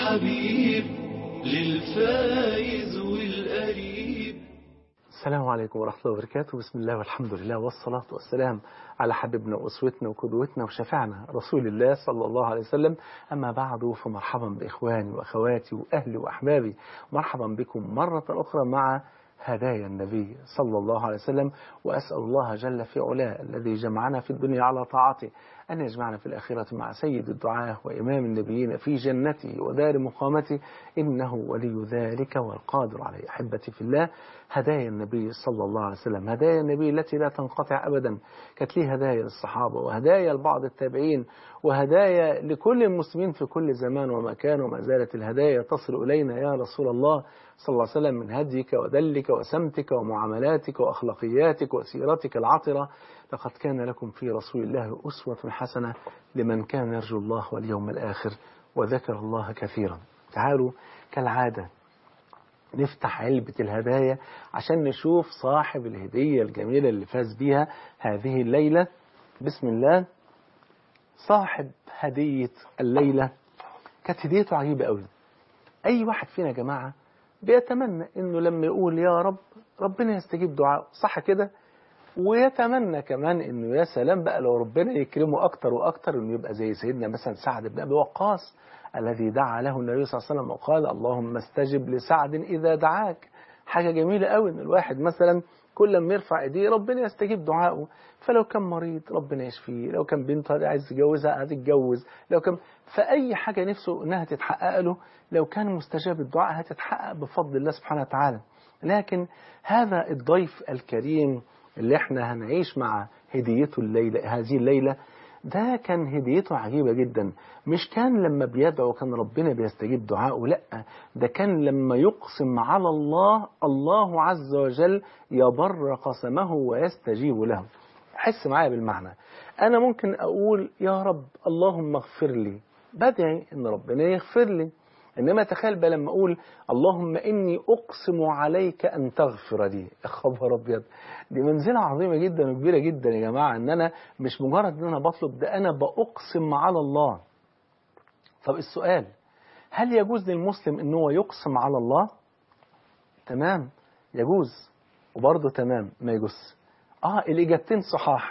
الحبيب للفائز والقريب السلام عليكم ورحمة الله وبركاته بسم الله والحمد لله والصلاة والسلام على حبيبنا وأسوتنا وقدوتنا وشفعنا رسول الله صلى الله عليه وسلم أما بعد فمرحبا بإخواني وأخواتي وأهلي وأحبابي مرحبا بكم مرة أخرى مع هدايا النبي صلى الله عليه وسلم وأسأل الله جل في علاه الذي جمعنا في الدنيا على طاعته أن يجمعنا في الآخرة مع سيد الدعاة وإمام النبيين في جنته ودار مقامته إنه ولي ذلك والقادر عليه أحبتي في الله هدايا النبي صلى الله عليه وسلم هدايا النبي التي لا تنقطع أبدا كانت لي هدايا للصحابة وهدايا لبعض التابعين وهدايا لكل المسلمين في كل زمان ومكان وما زالت الهدايا تصل إلينا يا رسول الله صلى الله عليه وسلم من هديك ودلك وسمتك ومعاملاتك وأخلاقياتك وسيرتك العطرة لقد كان لكم في رسول الله أسوة حسنة لمن كان يرجو الله واليوم الآخر وذكر الله كثيرا تعالوا كالعادة نفتح علبة الهدايا عشان نشوف صاحب الهدية الجميلة اللي فاز بيها هذه الليلة بسم الله صاحب هدية الليلة كانت هديته عجيبة قوي أي واحد فينا يا جماعة بيتمنى إنه لما يقول يا رب ربنا يستجيب دعاء صح كده ويتمنى كمان انه يا سلام بقى لو ربنا يكرمه اكتر واكتر انه يبقى زي سيدنا مثلا سعد بن ابي وقاص الذي دعا له النبي صلى الله عليه وسلم وقال اللهم استجب لسعد اذا دعاك حاجه جميله قوي ان الواحد مثلا كل ما يرفع ايديه ربنا يستجيب دعائه فلو كان مريض ربنا يشفيه لو كان بنته عايز تتجوزها هتتجوز لو كان فاي حاجه نفسه انها تتحقق له لو كان مستجاب الدعاء هتتحقق بفضل الله سبحانه وتعالى لكن هذا الضيف الكريم اللي احنا هنعيش مع هديته الليلة هذه الليلة ده كان هديته عجيبة جدا مش كان لما بيدعو كان ربنا بيستجيب دعائه لا ده كان لما يقسم على الله الله عز وجل يبر قسمه ويستجيب له حس معايا بالمعنى أنا ممكن أقول يا رب اللهم اغفر لي بدعي إن ربنا يغفر لي إنما تخيل بقى لما أقول اللهم إني أقسم عليك أن تغفر لي يا خبر أبيض دي منزلة عظيمة جدا وكبيرة جدا يا جماعة إن أنا مش مجرد إن أنا بطلب ده أنا بأقسم على الله طب السؤال هل يجوز للمسلم إن هو يقسم على الله تمام يجوز وبرضه تمام ما يجوز آه الإجابتين صحاح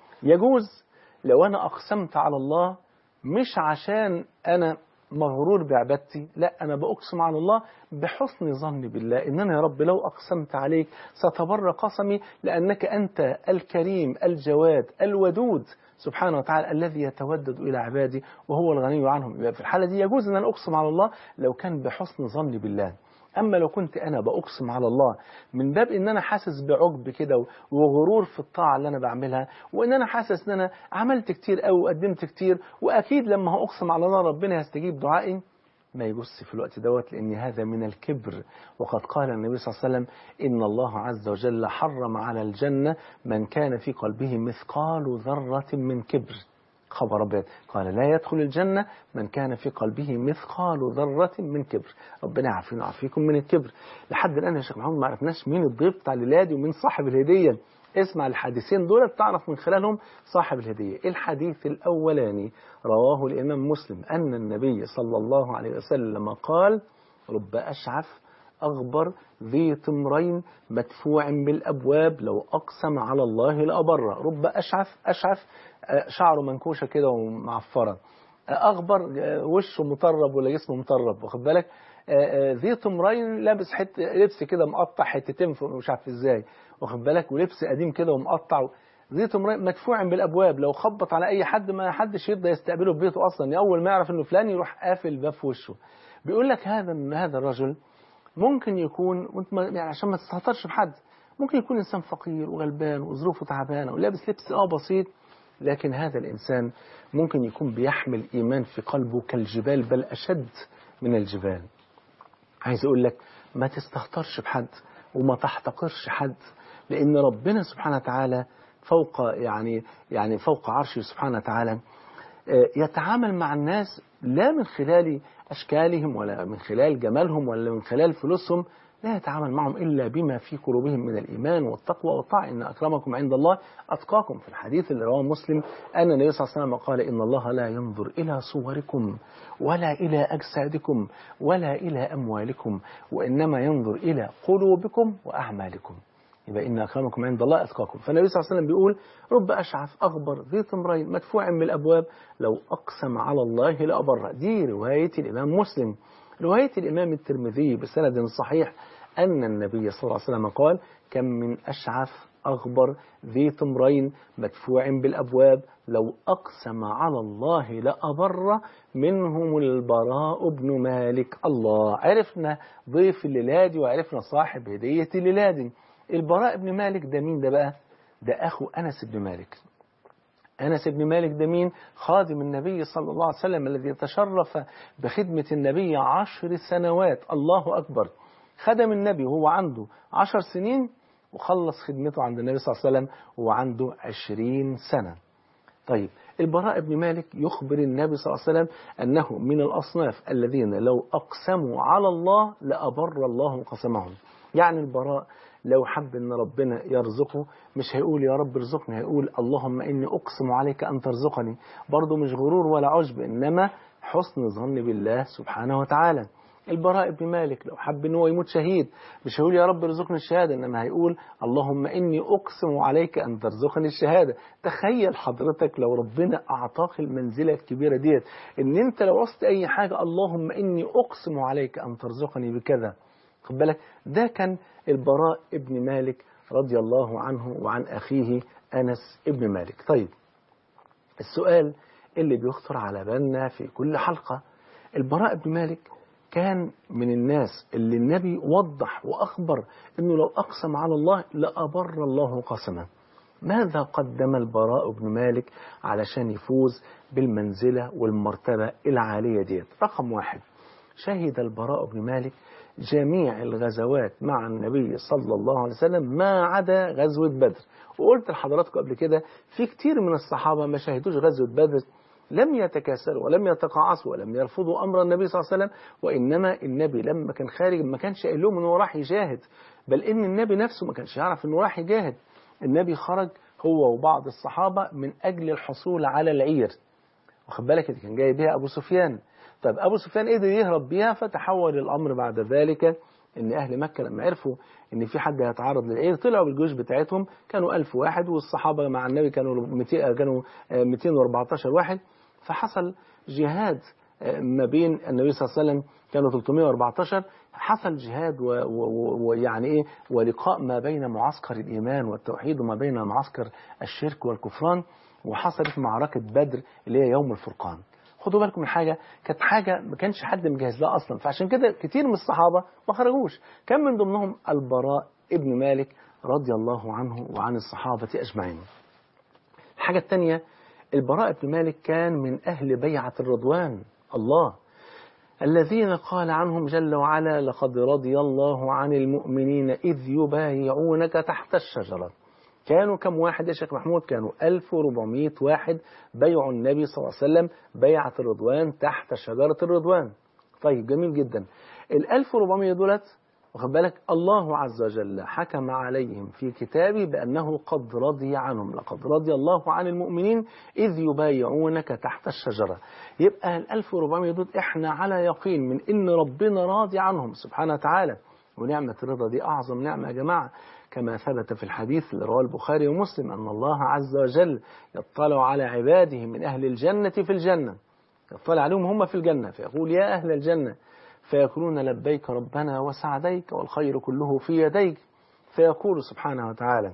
يجوز لو أنا أقسمت على الله مش عشان أنا مغرور بعبادتي لا أنا بأقسم على الله بحسن ظني بالله إن أنا يا رب لو أقسمت عليك ستبر قسمي لأنك أنت الكريم الجواد الودود سبحانه وتعالى الذي يتودد إلى عبادي وهو الغني عنهم يبقى في الحالة دي يجوز أن أنا أقسم على الله لو كان بحسن ظني بالله أما لو كنت أنا بأقسم على الله من باب إن أنا حاسس بعجب كده وغرور في الطاعة اللي أنا بعملها وإن أنا حاسس إن أنا عملت كتير أو وقدمت كتير وأكيد لما هأقسم على الله ربنا يستجيب دعائي ما يجوز في الوقت دوت لأن هذا من الكبر وقد قال النبي صلى الله عليه وسلم إن الله عز وجل حرم على الجنة من كان في قلبه مثقال ذرة من كبر خبر أبيض قال لا يدخل الجنة من كان في قلبه مثقال ذرة من كبر ربنا يعافينا ويعافيكم من الكبر لحد الآن يا شيخ محمود ما عرفناش مين الضيف بتاع الليلة ومين صاحب الهدية اسمع الحديثين دول تعرف من خلالهم صاحب الهدية الحديث الأولاني رواه الإمام مسلم أن النبي صلى الله عليه وسلم قال رب أشعث أغبر ذي تمرين مدفوع بالأبواب لو أقسم على الله لأبر رب أشعث أشعث شعره منكوشة كده ومعفرة أغبر وشه مطرب ولا جسمه مطرب واخد بالك ذي تمرين لابس حت لبس كده مقطع حتتين مش عارف ازاي واخد بالك ولبس قديم كده ومقطع ذي تمرين مدفوع بالابواب لو خبط على اي حد ما حدش يرضى يستقبله في بيته اصلا اول ما يعرف انه فلان يروح قافل الباب في وشه بيقول لك هذا هذا الرجل ممكن يكون وانت يعني عشان ما تستهترش بحد ممكن يكون انسان فقير وغلبان وظروفه تعبانه ولابس لبس اه بسيط لكن هذا الانسان ممكن يكون بيحمل ايمان في قلبه كالجبال بل اشد من الجبال عايز اقول لك ما تستهترش بحد وما تحتقرش حد لان ربنا سبحانه وتعالى فوق يعني يعني فوق عرشه سبحانه وتعالى يتعامل مع الناس لا من خلال أشكالهم ولا من خلال جمالهم ولا من خلال فلوسهم لا يتعامل معهم إلا بما في قلوبهم من الإيمان والتقوى والطاعة إن أكرمكم عند الله أتقاكم في الحديث اللي رواه مسلم أن النبي صلى الله عليه وسلم قال إن الله لا ينظر إلى صوركم ولا إلى أجسادكم ولا إلى أموالكم وإنما ينظر إلى قلوبكم وأعمالكم يبقى إن أكرمكم عند الله أتقاكم فالنبي صلى الله عليه وسلم بيقول رب أشعث أغبر ذي طمرين مدفوع من الأبواب لو أقسم على الله لأبره دي رواية الإمام مسلم رواية الإمام الترمذي بسند صحيح أن النبي صلى الله عليه وسلم قال كم من أشعث أغبر ذي طمرين مدفوع بالأبواب لو أقسم على الله لأبر منهم البراء بن مالك الله عرفنا ضيف الليلادي وعرفنا صاحب هدية الليلادي البراء بن مالك ده مين ده بقى ده أخو أنس بن مالك أنس بن مالك ده مين خادم النبي صلى الله عليه وسلم الذي تشرف بخدمة النبي عشر سنوات الله أكبر خدم النبي وهو عنده عشر سنين وخلص خدمته عند النبي صلى الله عليه وسلم وهو عنده عشرين سنة طيب البراء بن مالك يخبر النبي صلى الله عليه وسلم أنه من الأصناف الذين لو أقسموا على الله لأبر الله قسمهم يعني البراء لو حب ان ربنا يرزقه مش هيقول يا رب ارزقني هيقول اللهم اني اقسم عليك ان ترزقني برضه مش غرور ولا عجب انما حسن ظن بالله سبحانه وتعالى البراء بن مالك لو حب ان هو يموت شهيد مش هيقول يا رب ارزقني الشهاده انما هيقول اللهم اني اقسم عليك ان ترزقني الشهاده تخيل حضرتك لو ربنا اعطاك المنزله الكبيره ديت ان انت لو عصت اي حاجه اللهم اني اقسم عليك ان ترزقني بكذا خد بالك ده كان البراء ابن مالك رضي الله عنه وعن أخيه أنس ابن مالك طيب السؤال اللي بيخطر على بالنا في كل حلقة البراء بن مالك كان من الناس اللي النبي وضح وأخبر أنه لو أقسم على الله لأبر الله قسمه ماذا قدم البراء بن مالك علشان يفوز بالمنزلة والمرتبة العالية ديت رقم واحد شهد البراء بن مالك جميع الغزوات مع النبي صلى الله عليه وسلم ما عدا غزوة بدر وقلت لحضراتكم قبل كده في كتير من الصحابة ما شهدوش غزوة بدر لم يتكاسلوا ولم يتقاعسوا ولم يرفضوا أمر النبي صلى الله عليه وسلم وإنما النبي لما كان خارج ما كانش قال لهم أنه راح يجاهد بل إن النبي نفسه ما كانش يعرف أنه راح يجاهد النبي خرج هو وبعض الصحابة من أجل الحصول على العير واخد بالك اللي كان جاي بيها أبو سفيان طب أبو سفيان قدر يهرب بيها فتحول الأمر بعد ذلك إن أهل مكة لما عرفوا إن في حد هيتعرض للعير طلعوا بالجيوش بتاعتهم كانوا ألف واحد والصحابة مع النبي كانوا 200 كانوا 214 واحد فحصل جهاد ما بين النبي صلى الله عليه وسلم كانوا 314 حصل جهاد ويعني ايه ولقاء ما بين معسكر الايمان والتوحيد وما بين معسكر الشرك والكفران وحصلت معركه بدر اللي هي يوم الفرقان خدوا بالكم من حاجة كانت حاجة ما كانش حد مجهز لها أصلا فعشان كده كتير من الصحابة ما خرجوش كان من ضمنهم البراء ابن مالك رضي الله عنه وعن الصحابة أجمعين الحاجة الثانية البراء بن مالك كان من أهل بيعة الرضوان الله الذين قال عنهم جل وعلا لقد رضي الله عن المؤمنين إذ يبايعونك تحت الشجرة كانوا كم واحد يا شيخ محمود كانوا 1400 واحد بيعوا النبي صلى الله عليه وسلم بيعة الرضوان تحت شجرة الرضوان طيب جميل جدا ال 1400 دولت واخد بالك الله عز وجل حكم عليهم في كتابه بأنه قد رضي عنهم لقد رضي الله عن المؤمنين إذ يبايعونك تحت الشجرة يبقى ال 1400 دول احنا على يقين من إن ربنا راضي عنهم سبحانه وتعالى ونعمة الرضا دي أعظم نعمة يا جماعة كما ثبت في الحديث اللي رواه البخاري ومسلم أن الله عز وجل يطلع على عباده من أهل الجنة في الجنة يطلع عليهم هم في الجنة فيقول يا أهل الجنة فيقولون لبيك ربنا وسعديك والخير كله في يديك فيقول سبحانه وتعالى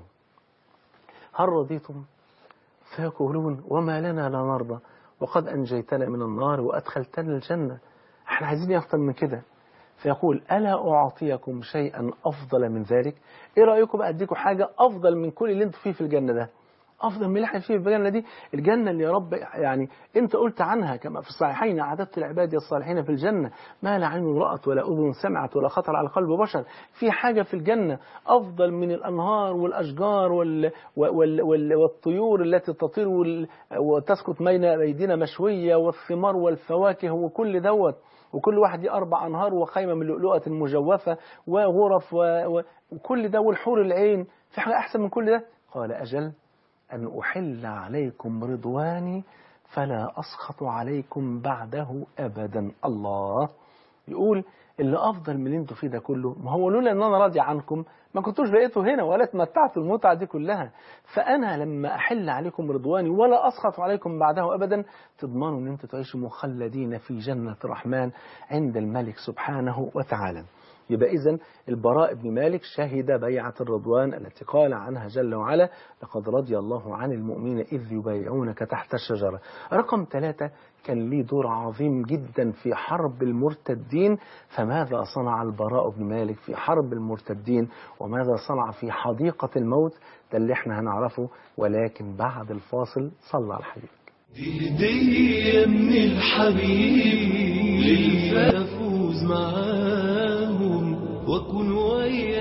هل رضيتم فيقولون وما لنا لا نرضى وقد أنجيتنا من النار وأدخلتنا الجنة احنا عايزين أكتر من كده فيقول ألا أعطيكم شيئا أفضل من ذلك إيه رأيكم بقى أديكم حاجة أفضل من كل اللي انتم فيه في الجنة ده افضل من اللي احنا فيه في الجنه دي الجنه اللي يا رب يعني انت قلت عنها كما في الصحيحين اعددت العباد الصالحين في الجنه ما لا عين رات ولا اذن سمعت ولا خطر على قلب بشر في حاجه في الجنه افضل من الانهار والاشجار وال وال وال والطيور التي تطير وال وتسقط بين ايدينا مشويه والثمار والفواكه وكل دوت وكل واحد ليه أربع أنهار وخيمة من لؤلؤة مجوفة وغرف و... و... وكل ده والحور العين في حاجة أحسن من كل ده قال أجل أن أحل عليكم رضواني فلا أسخط عليكم بعده أبدا الله يقول اللي أفضل من اللي انتوا فيه ده كله ما هو لولا أن أنا راضي عنكم ما كنتوش بقيتوا هنا ولا اتمتعتوا المتعة دي كلها فأنا لما أحل عليكم رضواني ولا أسخط عليكم بعده أبدا تضمنوا أن انتوا تعيشوا مخلدين في جنة الرحمن عند الملك سبحانه وتعالى يبقى إذن البراء بن مالك شهد بيعة الرضوان التي قال عنها جل وعلا لقد رضي الله عن المؤمنين إذ يبايعونك تحت الشجرة رقم ثلاثة كان ليه دور عظيم جدا في حرب المرتدين فماذا صنع البراء بن مالك في حرب المرتدين وماذا صنع في حديقة الموت ده اللي احنا هنعرفه ولكن بعد الفاصل صلى على الحبيب دي هدية من الحبيب للفوز معاهم وكن ويا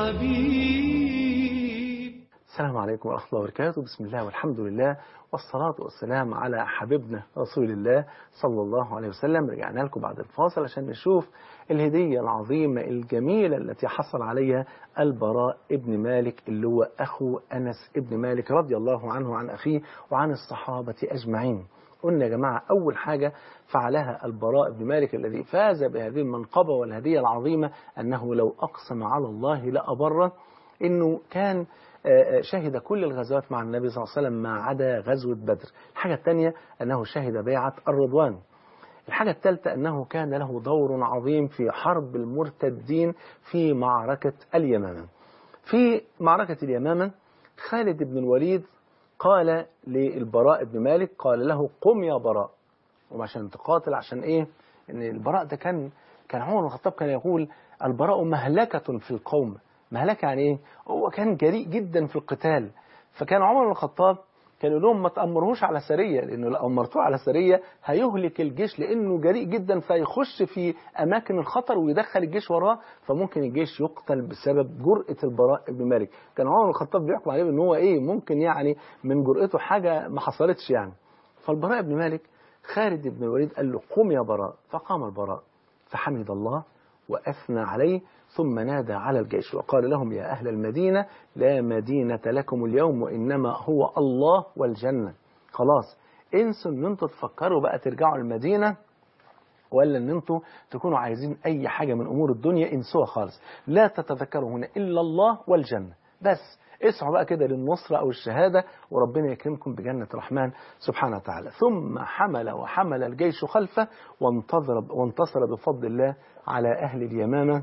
الحبيب السلام عليكم ورحمة الله وبركاته بسم الله والحمد لله والصلاة والسلام على حبيبنا رسول الله صلى الله عليه وسلم رجعنا لكم بعد الفاصل عشان نشوف الهدية العظيمة الجميلة التي حصل عليها البراء ابن مالك اللي هو أخو أنس ابن مالك رضي الله عنه عن أخيه وعن الصحابة أجمعين قلنا يا جماعة أول حاجة فعلها البراء بن مالك الذي فاز بهذه المنقبة والهدية العظيمة أنه لو أقسم على الله لأبره أنه كان شهد كل الغزوات مع النبي صلى الله عليه وسلم ما عدا غزوة بدر الحاجة الثانية أنه شهد بيعة الرضوان الحاجة الثالثة أنه كان له دور عظيم في حرب المرتدين في معركة اليمامة في معركة اليمامة خالد بن الوليد قال للبراء بن مالك قال له قم يا براء وعشان تقاتل عشان ايه ان البراء ده كان كان عمر بن الخطاب كان يقول البراء مهلكة في القوم مهلكة يعني ايه هو كان جريء جدا في القتال فكان عمر بن الخطاب كان يقول لهم ما تأمرهوش على سرية لأنه لو أمرتوه على سرية هيهلك الجيش لأنه جريء جدا فيخش في أماكن الخطر ويدخل الجيش وراه فممكن الجيش يقتل بسبب جرأة البراء بن مالك كان عمر بن الخطاب بيحكم عليه ان هو إيه ممكن يعني من جرأته حاجة ما حصلتش يعني فالبراء بن مالك خالد بن الوليد قال له قم يا براء فقام البراء فحمد الله وأثنى عليه ثم نادى على الجيش وقال لهم يا أهل المدينة لا مدينة لكم اليوم وإنما هو الله والجنة خلاص انسوا ان انتوا تفكروا بقى ترجعوا المدينة ولا ان انتوا تكونوا عايزين اي حاجة من امور الدنيا انسوها خالص لا تتذكروا هنا الا الله والجنة بس اسعوا بقى كده للنصرة أو الشهادة وربنا يكرمكم بجنة الرحمن سبحانه وتعالى ثم حمل وحمل الجيش خلفه وانتظر, وانتصر بفضل الله على أهل اليمامة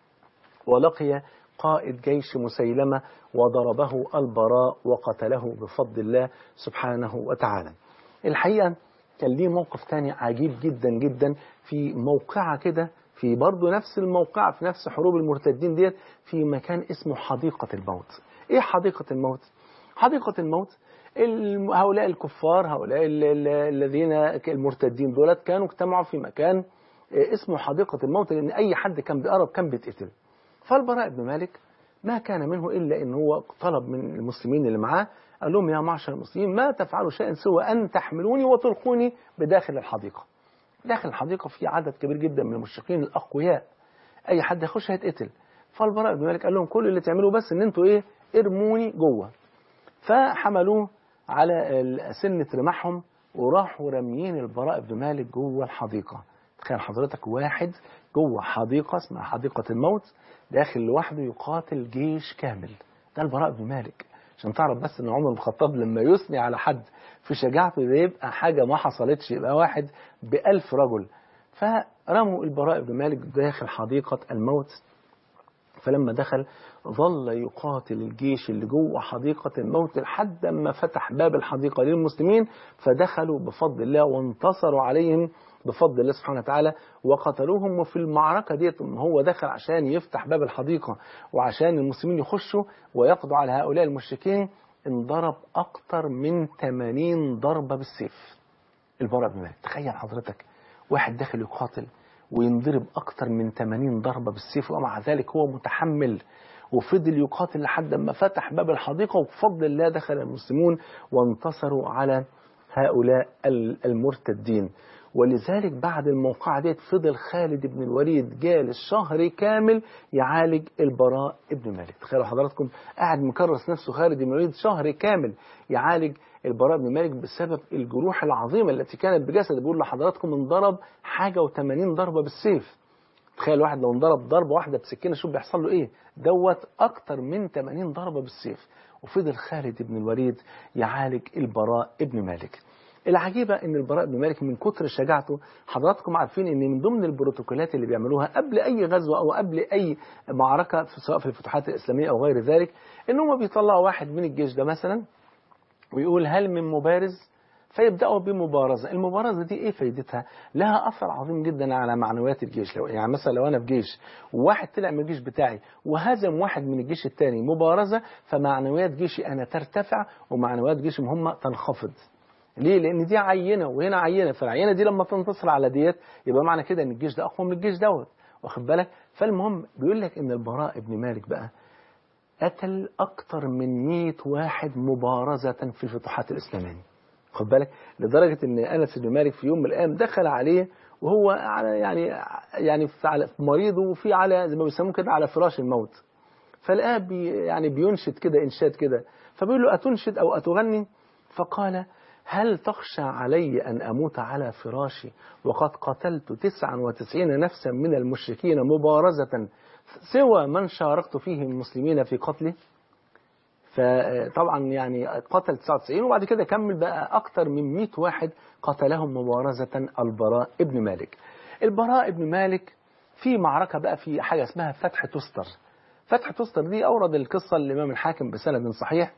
ولقي قائد جيش مسيلمة وضربه البراء وقتله بفضل الله سبحانه وتعالى الحقيقة كان ليه موقف تاني عجيب جدا جدا في موقعة كده في برضه نفس الموقع في نفس حروب المرتدين ديت في مكان اسمه حديقة الموت ايه حديقة الموت حديقة الموت هؤلاء الكفار هؤلاء الذين المرتدين دولت كانوا اجتمعوا في مكان اسمه حديقة الموت لأن أي حد كان بيقرب كان بيتقتل فالبراء بن مالك ما كان منه إلا أن هو طلب من المسلمين اللي معاه قال لهم يا معشر المسلمين ما تفعلوا شيئا سوى أن تحملوني وتلقوني بداخل الحديقة داخل الحديقة في عدد كبير جدا من المشركين الأقوياء أي حد يخش هيتقتل فالبراء بن مالك قال لهم كل اللي تعملوه بس ان انتوا ايه ارموني جوه فحملوه على سنة رماحهم وراحوا راميين البراء بن مالك جوه الحديقة تخيل حضرتك واحد جوه حديقة اسمها حديقة الموت داخل لوحده يقاتل جيش كامل ده البراء بن مالك عشان تعرف بس ان عمر بن الخطاب لما يثني على حد في شجاعته ده يبقى حاجة ما حصلتش يبقى واحد بألف رجل فرموا البراء بن مالك داخل حديقة الموت فلما دخل ظل يقاتل الجيش اللي جوه حديقة الموت لحد ما فتح باب الحديقة للمسلمين فدخلوا بفضل الله وانتصروا عليهم بفضل الله سبحانه وتعالى وقتلوهم وفي المعركة ديت هو دخل عشان يفتح باب الحديقة وعشان المسلمين يخشوا ويقضوا على هؤلاء المشركين انضرب أكتر من 80 ضربة بالسيف البراء بن مالك تخيل حضرتك واحد داخل يقاتل وينضرب أكتر من 80 ضربة بالسيف ومع ذلك هو متحمل وفضل يقاتل لحد ما فتح باب الحديقة وبفضل الله دخل المسلمون وانتصروا على هؤلاء المرتدين ولذلك بعد الموقعة ديت فضل خالد بن الوليد جالس شهر كامل يعالج البراء بن مالك تخيلوا حضراتكم قاعد مكرس نفسه خالد بن الوليد شهر كامل يعالج البراء بن مالك بسبب الجروح العظيمة التي كانت بجسده بيقول لحضراتكم انضرب حاجة و80 ضربة بالسيف تخيل واحد لو انضرب ضربة واحدة بسكينة شوف بيحصل له ايه دوت اكتر من 80 ضربة بالسيف وفضل خالد بن الوليد يعالج البراء بن مالك العجيبة ان البراء بن مالك من كتر شجاعته حضراتكم عارفين ان من ضمن البروتوكولات اللي بيعملوها قبل اي غزوة او قبل اي معركة سواء في الفتوحات الاسلامية او غير ذلك ان هم بيطلعوا واحد من الجيش ده مثلا ويقول هل من مبارز فيبدأوا بمبارزة المبارزة دي ايه فايدتها لها اثر عظيم جدا على معنويات الجيش لو يعني مثلا لو انا في جيش وواحد طلع من الجيش بتاعي وهزم واحد من الجيش الثاني مبارزة فمعنويات جيشي انا ترتفع ومعنويات جيشي هم تنخفض ليه؟ لأن دي عينة وهنا عينة، فالعينة دي لما تنتصر على ديت يبقى معنى كده إن الجيش ده أقوى من الجيش دوت، واخد بالك؟ فالمهم بيقول لك إن البراء بن مالك بقى قتل أكتر من 100 واحد مبارزة في الفتوحات الإسلامية. خد بالك؟ لدرجة إن أنس بن مالك في يوم من الأيام دخل عليه وهو على يعني يعني في على مريض وفي على زي ما بيسموه كده على فراش الموت. فلقاه بي يعني بينشد كده إنشاد كده، فبيقول له أتنشد أو أتغني؟ فقال هل تخشى علي أن أموت على فراشي وقد قتلت تسعا وتسعين نفسا من المشركين مبارزة سوى من شاركت فيه المسلمين في قتله فطبعا يعني قتل 99 وبعد كده كمل بقى أكثر من 100 واحد قتلهم مبارزة البراء ابن مالك البراء ابن مالك في معركة بقى في حاجة اسمها فتح تستر فتح تستر دي أورد القصة الإمام الحاكم بسند صحيح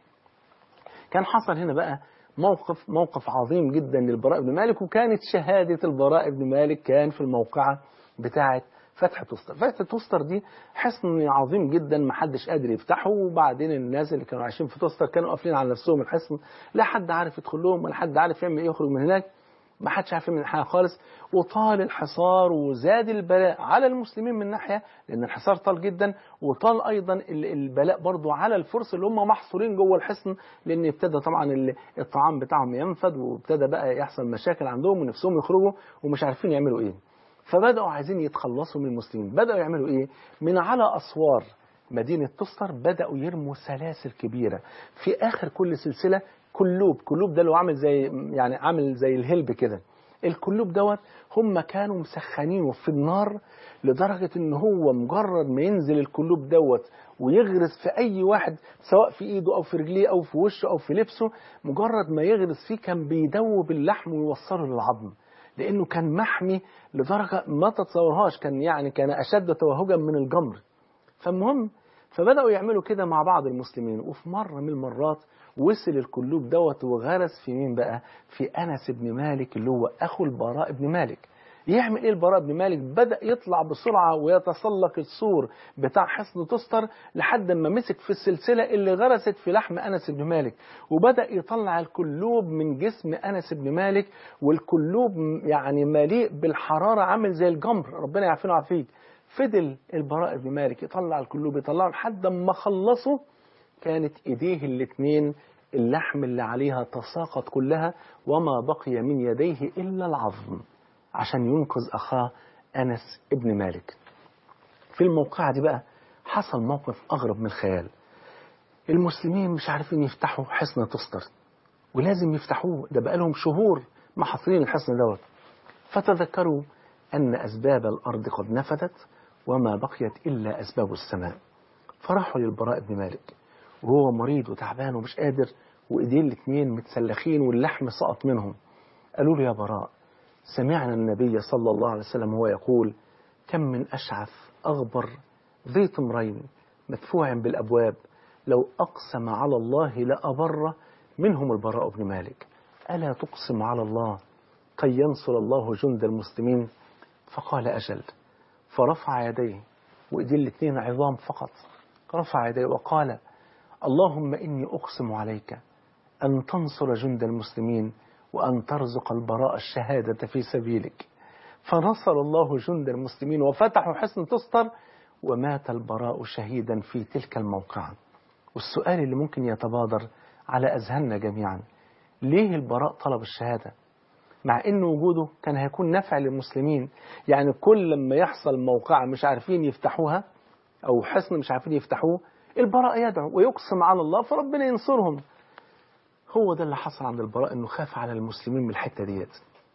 كان حصل هنا بقى موقف موقف عظيم جدا للبراء بن مالك وكانت شهادة البراء بن مالك كان في الموقعة بتاعة فتح تستر فتح تستر دي حصن عظيم جدا ما حدش قادر يفتحه وبعدين الناس اللي كانوا عايشين في تستر كانوا قافلين على نفسهم الحصن لا حد عارف يدخل لهم ولا حد عارف يعمل ايه يخرج من هناك ما حدش عارف من حاجه خالص وطال الحصار وزاد البلاء على المسلمين من ناحيه لان الحصار طال جدا وطال ايضا البلاء برضو على الفرس اللي هم محصورين جوه الحصن لان ابتدى طبعا الطعام بتاعهم ينفد وابتدى بقى يحصل مشاكل عندهم ونفسهم يخرجوا ومش عارفين يعملوا ايه فبداوا عايزين يتخلصوا من المسلمين بداوا يعملوا ايه من على اسوار مدينة تستر بدأوا يرموا سلاسل كبيرة في آخر كل سلسلة كلوب كلوب ده اللي هو عامل زي يعني عامل زي الهلب كده الكلوب دوت هم كانوا مسخنينه في النار لدرجة ان هو مجرد ما ينزل الكلوب دوت ويغرس في اي واحد سواء في ايده او في رجليه او في وشه او في لبسه مجرد ما يغرس فيه كان بيدوب اللحم ويوصله للعظم لانه كان محمي لدرجة ما تتصورهاش كان يعني كان اشد توهجا من الجمر فالمهم فبدأوا يعملوا كده مع بعض المسلمين وفي مرة من المرات وصل الكلوب دوت وغرس في مين بقى في أنس بن مالك اللي هو أخو البراء بن مالك يعمل ايه البراء بن مالك بدأ يطلع بسرعة ويتسلق السور بتاع حصن تستر لحد ما مسك في السلسلة اللي غرست في لحم أنس بن مالك وبدأ يطلع الكلوب من جسم أنس بن مالك والكلوب يعني مليء بالحرارة عامل زي الجمر ربنا يعافينا ويعافيك فضل البراء بن مالك يطلع الكلوب يطلعه لحد ما خلصوا كانت ايديه الاثنين اللحم اللي عليها تساقط كلها وما بقي من يديه الا العظم عشان ينقذ اخاه انس ابن مالك في الموقعة دي بقى حصل موقف اغرب من الخيال المسلمين مش عارفين يفتحوا حصن تستر ولازم يفتحوه ده بقالهم شهور محاصرين الحصن دوت فتذكروا أن أسباب الأرض قد نفدت وما بقيت إلا أسباب السماء فراحوا للبراء بن مالك وهو مريض وتعبان ومش قادر وإيديه الاتنين متسلخين واللحم سقط منهم قالوا له يا براء سمعنا النبي صلى الله عليه وسلم هو يقول كم من أشعث أغبر ذي طمرين مدفوع بالأبواب لو أقسم على الله لأبر منهم البراء بن مالك ألا تقسم على الله كي ينصر الله جند المسلمين فقال أجل فرفع يديه وإيديه الاثنين عظام فقط رفع يديه وقال اللهم إني أقسم عليك أن تنصر جند المسلمين وأن ترزق البراء الشهادة في سبيلك فنصر الله جند المسلمين وفتحوا حصن تستر ومات البراء شهيدا في تلك الموقعة والسؤال اللي ممكن يتبادر على أذهاننا جميعا ليه البراء طلب الشهادة مع ان وجوده كان هيكون نفع للمسلمين يعني كل لما يحصل موقعة مش عارفين يفتحوها او حصن مش عارفين يفتحوه البراء يدعو ويقسم على الله فربنا ينصرهم هو ده اللي حصل عند البراء انه خاف على المسلمين من الحتة ديت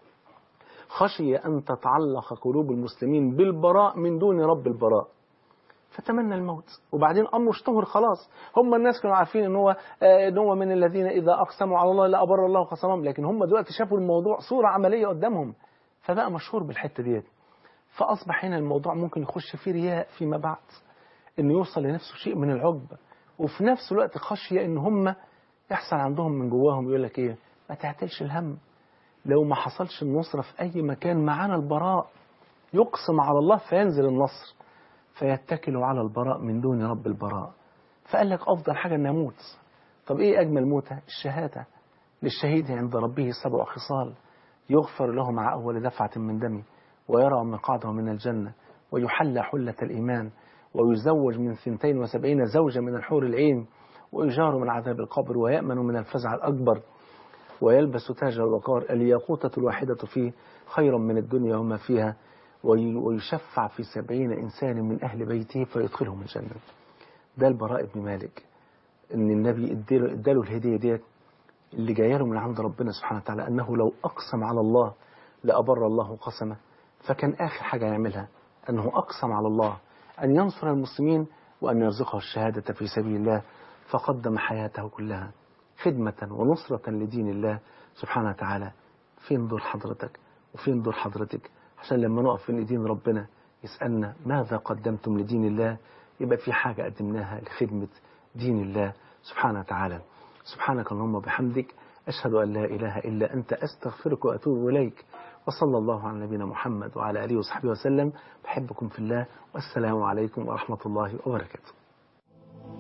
خشي ان تتعلق قلوب المسلمين بالبراء من دون رب البراء فتمنى الموت وبعدين امره اشتهر خلاص هم الناس كانوا عارفين ان هو آه، ان هو من الذين اذا اقسموا على الله لا ابر الله قسمهم لكن هم دلوقتي شافوا الموضوع صوره عمليه قدامهم فبقى مشهور بالحته ديت فاصبح هنا الموضوع ممكن يخش فيه رياء فيما بعد انه يوصل لنفسه شيء من العجب وفي نفس الوقت خشيه ان هم يحصل عندهم من جواهم يقول لك ايه ما تعتلش الهم لو ما حصلش النصره في اي مكان معانا البراء يقسم على الله فينزل النصر فيتكلوا على البراء من دون رب البراء فقال لك أفضل حاجة أن أموت طب إيه أجمل موتة الشهادة للشهيد عند ربه سبع خصال يغفر له مع أول دفعة من دمه ويرى مقعده من الجنة ويحلى حلة الإيمان ويزوج من ثنتين وسبعين زوجة من الحور العين ويجار من عذاب القبر ويأمن من الفزع الأكبر ويلبس تاج الوقار الياقوتة الواحدة فيه خير من الدنيا وما فيها وي- ويشفع في سبعين إنسان من أهل بيته فيدخلهم الجنة ده البراء بن مالك إن النبي اداله اداله الهدية ديت اللي جايه له من عند ربنا سبحانه وتعالى أنه لو أقسم على الله لأبر الله قسمه فكان آخر حاجة يعملها أنه أقسم على الله أن ينصر المسلمين وأن يرزقه الشهادة في سبيل الله فقدم حياته كلها خدمة ونصرة لدين الله سبحانه وتعالى فين دور حضرتك وفين دور حضرتك عشان لما نقف في ايدين ربنا يسألنا ماذا قدمتم لدين الله يبقى في حاجة قدمناها لخدمة دين الله سبحانه وتعالى سبحانك اللهم وبحمدك أشهد أن لا إله إلا أنت أستغفرك وأتوب إليك وصلى الله على نبينا محمد وعلى آله وصحبه وسلم بحبكم في الله والسلام عليكم ورحمة الله وبركاته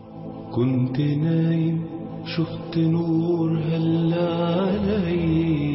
كنت نايم شفت نور هلا علي